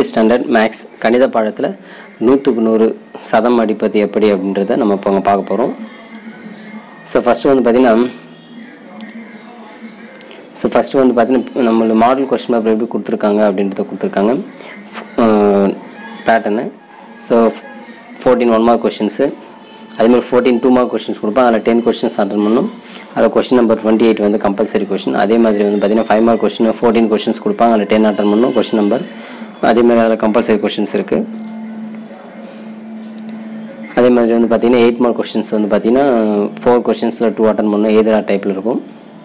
tenth standard maths கணித பாடத்தில் நூற்றுக்கு நூறு சதம் அடிப்பது எப்படி அப்படின்றத நம்ம இப்போ அங்கே பார்க்க போகிறோம் ஸோ ஃபஸ்ட்டு வந்து பார்த்திங்கன்னா ஸோ ஃபஸ்ட்டு வந்து பார்த்தீங்கன்னா நம்மளோட மாடல் கொஸ்டின் பேப்பர் எப்படி கொடுத்துருக்காங்க அப்படின்றத கொடுத்துருக்காங்க பேட்டர்னு so fourteen one mark questions அதேமாதிரி ஃபோர்டீன் டூ மார்க் கொஷின்ஸ் கொடுப்போம் அதில் டென் கொஷின்ஸ் அட்டன் பண்ணணும் அதில் கொஷின் நம்பர் டுவெண்ட்டி எயிட் வந்து கம்பல்சரி கொஷின் அதே மாதிரி வந்து பார்த்தீங்கன்னா five mark question fourteen questions கொடுப்பாங்க அதில் டென் அட்டன் பண்ணணும் கொஷின் நம்பர் அதே மாதிரி அதில் கம்பல்சரி கொஷின்ஸ் இருக்குது அதே மாதிரி வந்து பார்த்தீங்கன்னா எயிட் மார்க் கொஷின்ஸ் வந்து பார்த்தீங்கன்னா ஃபோர் கொஷின்ஸில் டூ அட்டன் பண்ணணும் ஏதரா டைப்பில் இருக்கும்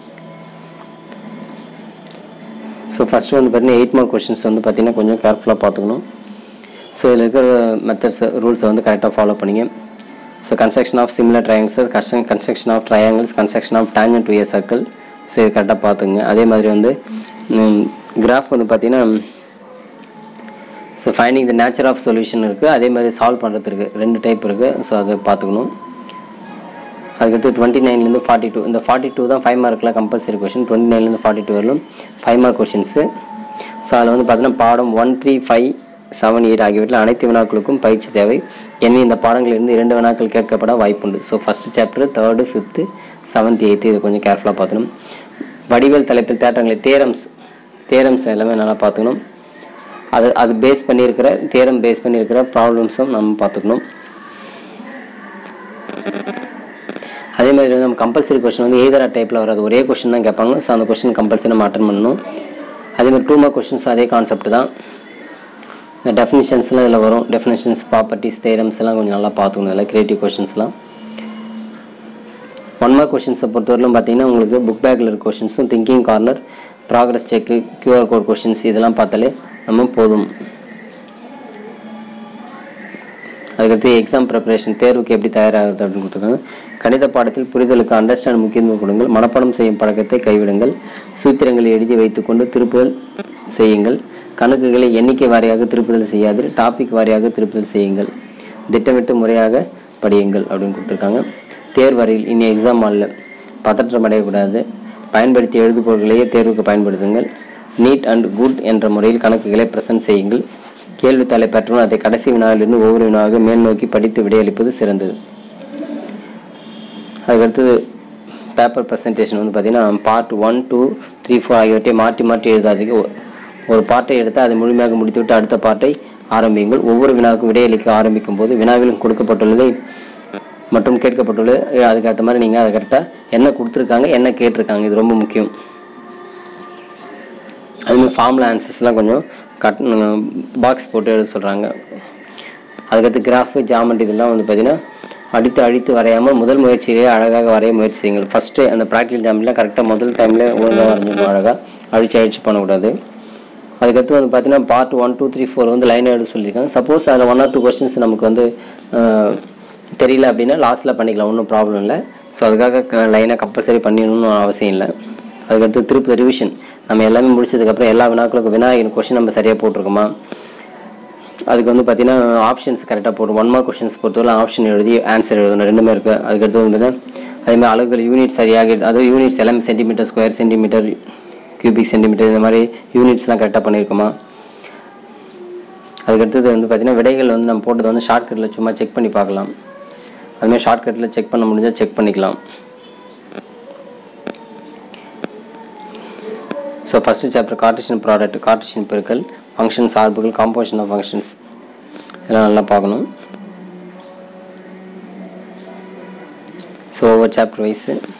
ஸோ ஃபஸ்ட்டு வந்து பார்த்தீங்கன்னா எயிட் மார்க் கொஷின்ஸ் வந்து பார்த்தீங்கன்னா கொஞ்சம் கேர்ஃபுல்லாக பார்த்துக்கணும் ஸோ இதில் இருக்கிற மெத்தட்ஸ் ரூல்ஸை வந்து கரெக்டாக ஃபாலோ பண்ணிங்க so construction of similar triangles construct construction of triangles construction of tangent to a circle so இது கரெக்டாக பார்த்துங்க அதே மாதிரி வந்து கிராஃப் வந்து பார்த்தீங்கன்னா so finding the nature of solution இருக்குது அதே மாதிரி சால்வ் பண்ணுறது இருக்குது ரெண்டு டைப் இருக்குது ஸோ அதை பார்த்துக்கணும் அதுக்கடுத்து டுவெண்ட்டி நைன்லேருந்து ஃபார்ட்டி டூ இந்த ஃபார்ட்டி டூ தான் ஃபைவ் மார்க்கில் கம்பல்சரி கொஷின் டுவெண்ட்டி நைன்லேருந்து ஃபார்ட்டி டூ வரலும் ஃபைவ் மார்க் கொஷின்ஸு ஸோ அதில் வந்து பார்த்தீங்கன்னா பாடம் one three five seven eight ஆகியவற்றில் அனைத்து வினாக்களுக்கும் பயிற்சி தேவை எனவே இந்த பாடங்களிலிருந்து இரண்டு வினாக்கள் கேட்கப்பட வாய்ப்புண்டு so first chapter third fifth seventh eighth இது கொஞ்சம் கேர்ஃபுல்லாக பார்த்துக்கணும் வடிவேல் தலைப்பில் தேட்டங்களை தேரம்ஸ் தேரம்ஸ் எல்லாமே நல்லா பார்த்துக்கணும் அது அது பேஸ் பண்ணியிருக்கிற தேரம் பேஸ் பண்ணியிருக்கிற ப்ராப்ளம்ஸும் நம்ம பார்த்துக்கணும் அதே மாதிரி வந்து நம்ம கம்பல்சரி கொஸ்டின் வந்து ஏதரா டைப்பில் வராது ஒரே கொஸ்டின் தான் கேட்பாங்க ஸோ அந்த கொஸ்டின் கம்பல்சரி நம்ம அட்டன் பண்ணணும் அதே மாதிரி டூ மார்க் கொஸ்டின்ஸ் அதே கான்செப்ட் தான் இந்த டெஃபினிஷன்ஸ்லாம் இதில் வரும் டெஃபினிஷன்ஸ் ப்ராப்பர்ட்டிஸ் தேரம்ஸ் எல்லாம் கொஞ்சம் நல்லா பார்த்துக்கணும் இதில் கிரியேட்டிவ் கொஷின்ஸ்லாம் ஒன் மார்க் கொஷின்ஸை பொறுத்தவரையிலும் பார்த்தீங்கன்னா உங்களுக்கு புக் பேக்கில் இருக்க கொஷின்ஸும் thinking corner progress check QR code questions இதெல்லாம் பார்த்தாலே நம்ம போதும் அதுக்கடுத்து எக்ஸாம் ப்ரிப்பரேஷன் தேர்வுக்கு எப்படி தயாராகிறது அப்படின்னு கொடுத்துருக்காங்க கணித பாடத்தில் புரிதலுக்கு அண்டர்ஸ்டாண்ட் முக்கியத்துவம் கொடுங்கள் மனப்பாடம் செய்யும் பழக்கத்தை கைவிடுங்கள் சூத்திரங்களை எழுதி வைத்துக்கொண்டு திருப்புதல் செய்யுங்கள் கணக்குகளை எண்ணிக்கை வாரியாக திருப்புதல் செய்யாது டாபிக் வாரியாக திருப்புதல் செய்யுங்கள் திட்டமிட்டு முறையாக படியுங்கள் அப்படின்னு கொடுத்துருக்காங்க தேர்வரையில் இனி எக்ஸாம் ஹாலில் பதற்றம் அடையக்கூடாது பயன்படுத்திய எழுதுபொருள்களையே தேர்வுக்கு பயன்படுத்துங்கள் நீட் அண்ட் குட் என்ற முறையில் கணக்குகளை ப்ரெசென்ட் செய்யுங்கள் கேள்வித்தாளை பெற்றவன் அதை கடைசி வினாவிலிருந்து ஒவ்வொரு வினாவாக மேல் நோக்கி படித்து விடையளிப்பது சிறந்தது அதுக்கடுத்து பேப்பர் ப்ரெசன்டேஷன் வந்து பார்த்தீங்கன்னா part one two three four ஆகியவற்றை மாற்றி மாற்றி எழுதாதீங்க ஒ- ஒரு பாட்டை எடுத்து அதை முழுமையாக முடித்துவிட்டு அடுத்த பாட்டை ஆரம்பியுங்கள் ஒவ்வொரு வினாவுக்கும் விடையளிக்க ஆரம்பிக்கும் போது வினாவிலும் கொடுக்கப்பட்டுள்ளதை மற்றும் கேட்கப்பட்டுள்ளது அதுக்கேற்ற மாதிரி நீங்கள் அதை கரெக்டாக என்ன கொடுத்துருக்காங்க என்ன கேட்டிருக்காங்க இது ரொம்ப முக்கியம் அதுமாதிரி ஃபார்முலா ஆன்சர்ஸ்லாம் கொஞ்சம் கட் பாக்ஸ் போட்டு எழுத சொல்கிறாங்க அதுக்கடுத்து கிராஃபு ஜாமெண்ட் இதெல்லாம் வந்து பார்த்தீங்கன்னா அடித்து அழித்து வரையாமல் முதல் முயற்சியிலேயே அழகாக வரைய முயற்சி செய்யுங்கள் ஃபஸ்ட்டு அந்த ப்ராக்டிகல் ஜாமெண்ட்லாம் கரெக்டாக முதல் டைமில் ஒழுங்காக வரைஞ்சிடணும் அழகாக அழிச்சு அழிச்சு பண்ணக்கூடாது அதுக்கடுத்து வந்து பார்த்தீங்கன்னா part one two three four வந்து லைன் எழுத சொல்லியிருக்காங்க சப்போஸ் அதில் ஒன் ஆர் டூ கொஸ்டின்ஸ் நமக்கு வந்து அஹ், தெரியல அப்படின்னா லாஸ்ட்டில் பண்ணிக்கலாம் ஒன்றும் ப்ராப்ளம் இல்லை ஸோ அதுக்காக லைனாக கம்பல்சரி பண்ணிடணும்னு அவசியம் இல்லை அதுக்கடுத்து திருப்பி ரிவிஷன் நம்ம எல்லாமே முடிச்சதுக்கப்புறம் எல்லா வினாக்களுக்கும் வினாயின் கொஸ்டின் நம்ம சரியாக போட்டிருக்கோமா அதுக்கு வந்து பார்த்தீங்கன்னா ஆப்ஷன்ஸ் கரெக்டாக போடும் ஒன் மார்க் கொஷின்ஸ் பொறுத்தவரை ஆப்ஷன் எழுதி ஆன்சர் எழுதணும் ரெண்டுமே இருக்குது அதுக்கடுத்து வந்து அதேமாதிரி அளவுகள் யூனிட் சரியாக எழுது- அதாவது யூனிட்ஸ் எல்லாமே centimetre square centimetre cubic centimetre இந்த மாதிரி யூனிட்ஸ்லாம் கரெக்டாக பண்ணியிருக்கோமா அதுக்கடுத்தது வந்து பார்த்தீங்கன்னா விடைகள் வந்து நம்ம போட்டது வந்து ஷார்ட்கட்டில் சும்மா செக் பண்ணி பார்க்கலாம் அதுமாதிரி ஷார்ட்கட்டில் செக் பண்ண முடிஞ்சால் செக் பண்ணிக்கலாம் so first chapter Cartesian product Cartesian பெருக்கல் ஃபங்க்ஷன் சார்புகள் காம்போசிஷன் ஆஃப் ஃபங்க்ஷன்ஸ் இதெல்லாம் நல்லா பார்க்கணும் ஸோ ஒவ்வொரு சாப்டர் வைஸு